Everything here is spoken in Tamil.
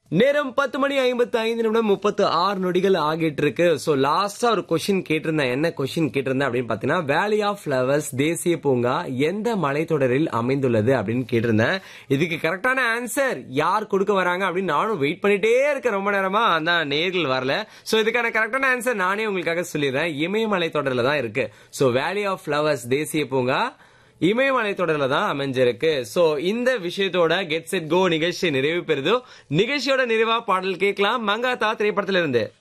நேரம் பத்து மணி ஐம்பத்தி ஐந்து நிமிடம் முப்பத்து ஆறு நொடிகள் ஆகிட்டு இருக்கு சோ லாஸ்டா ஒரு கொஸ்டின் கேட்டிருந்தேன் என்ன கொஸ்டின் கேட்டிருந்தேன் அப்படின்னு பாத்தீங்கன்னா வேலி ஆஃப் ஃபிளவர்ஸ் தேசிய பூங்கா எந்த மலைத்தொடரில் அமைந்துள்ளது அப்படின்னு கேட்டிருந்தேன் இதுக்கு கரெக்டான ஆன்சர் யார் கொடுக்க வராங்க அப்படின்னு நானும் வெயிட் பண்ணிட்டே இருக்கேன் ரொம்ப நேரமா அந்த நேர்கள் வரல சோ இதுக்கான கரெக்டான ஆன்சர் நானே உங்களுக்காக சொல்லிடுறேன் இமயமலை தொடர்ல தான் இருக்கு சோ வேலி ஆஃப் ஃபிளவர்ஸ் தேசிய பூங்கா இமயமலை தொடர்ல தான் அமைஞ்சிருக்கு சோ இந்த விஷயத்தோட கெட் செட் கோ நிகழ்ச்சி நிறைவு பெறுதோ நிகழ்ச்சியோட நிறைவா பாடல் கேட்கலாம் மங்காத்தா திரைப்படத்திலிருந்து